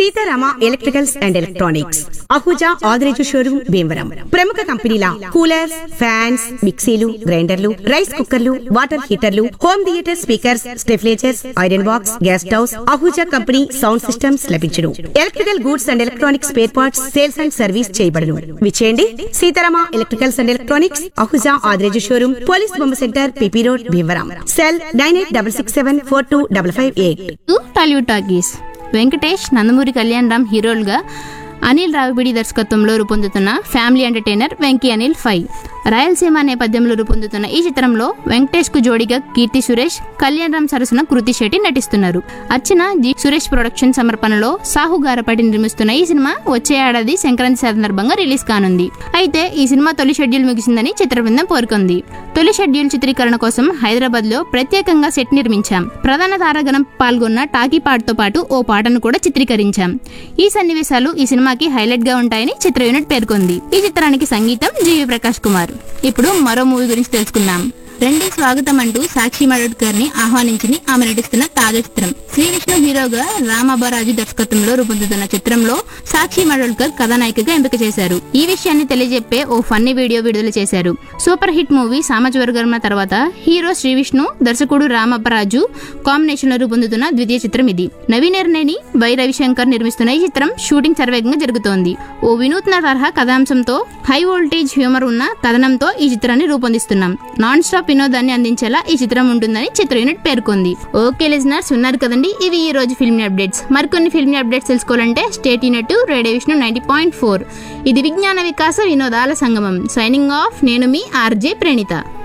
Sitarama electricals and electronics Ahuja Adireju showroom Bhimavaram ప్రముఖ కంపెనీల coolers fans మిక్సీలు గ్రైండర్లు రైస్ కుక్కర్లు వాటర్ హీటర్లు హోమ్ థియేటర్ స్పీకర్స్ స్టెఫ్లేచర్స్ iron box gas stoves Ahuja company sound systems లభించును electrical goods and electronics spare parts sales and service చేయబడును విచేయండి Seetharama electricals and electronics Ahuja Adireju showroom police బొమ్మ centre PP road Bhimavaram cell nine eight double six seven four two double five eight Tollywood talkies Venkatesh Nandamuri Kalyan Ram హీరోలుగా అనిల్ రావిపిడి దర్శకత్వంలో రూపొందుతున్న family entertainer Venky Anil five Rayalaseema నేపథ్యంలో రూపొందుతున్న ఈ చిత్రంలో వెంకటేష్ కు జోడిగా కీర్తి సురేష్ కళ్యాణ్ రామ్ సరసన కృతి శెట్టి నటిస్తున్నారు అర్చన జి సురేష్ ప్రొడక్షన్ సమర్పణలో సాహు గారపాటి నిర్మిస్తున్న ఈ సినిమా వచ్చే ఏడాది సంక్రాంతి సందర్భంగా రిలీజ్ కానుంది అయితే ఈ సినిమా తొలి షెడ్యూల్ ముగిసిందని చిత్ర బృందం పేర్కొంది తొలి షెడ్యూల్ చిత్రీకరణ కోసం హైదరాబాద్ లో ప్రత్యేకంగా సెట్ నిర్మించాం ప్రధాన తారాగణం పాల్గొన్న టాకీ పాటతో పాటు ఓ పాటను కూడా చిత్రీకరించాం ఈ సన్నివేశాలు ఈ సినిమాకి హైలైట్ గా ఉంటాయని చిత్ర యూనిట్ పేర్కొంది ఈ చిత్రానికి సంగీతం జీవి ప్రకాష్ కుమార్ ఇప్పుడు మరో మూవీ గురించి తెలుసుకుందాం రెండే స్వాగతం అంటూ సాక్షి మడోడ్కర్ ని ఆహ్వానించింది ఆమె నటిస్తున్న తాజా చిత్రం శ్రీ విష్ణు హీరోగా రామాబారాజు దర్శకత్వంలో రూపొందుతున్న చిత్రంలో సాక్షి మడోల్కర్ కథానాయికగా ఎంపిక చేశారు ఈ విషయాన్ని తెలియజెప్పే ఓ ఫన్నీ వీడియో విడుదల చేశారు సూపర్ హిట్ మూవీ సామాజిక తర్వాత హీరో శ్రీ విష్ణు దర్శకుడు రామబ్బరాజు కాంబినేషన్ లో రూపొందుతున్న ద్వితీయ చిత్రం ఇది నవీన్ ఎర్నేని వై రవిశంకర్ నిర్మిస్తున్న ఈ చిత్రం షూటింగ్ శరవేగంగా జరుగుతోంది ఓ వినూత్న తరహా కథాంశంతో హై వోల్టేజ్ హ్యూమర్ ఉన్న కథనంతో ఈ చిత్రాన్ని రూపొందిస్తున్నాం నాన్ స్టాప్ వినోదాన్ని అందించేలా ఈ చిత్రం ఉంటుందని చిత్ర యూనిట్ పేర్కొంది ఓకే లిజనర్స్ ఉన్నారు కదండి ఇవి ఈ రోజు ఫిల్మ్ అప్డేట్స్ మరికొన్ని ఫిల్మ్ అప్డేట్స్ తెలుసుకోవాలంటే state unit radio Vishnu ninety point four ఇది విజ్ఞాన వికాస వినోదాల సంగమం సైనింగ్ ఆఫ్ నేను మీ ఆర్జే ప్రణిత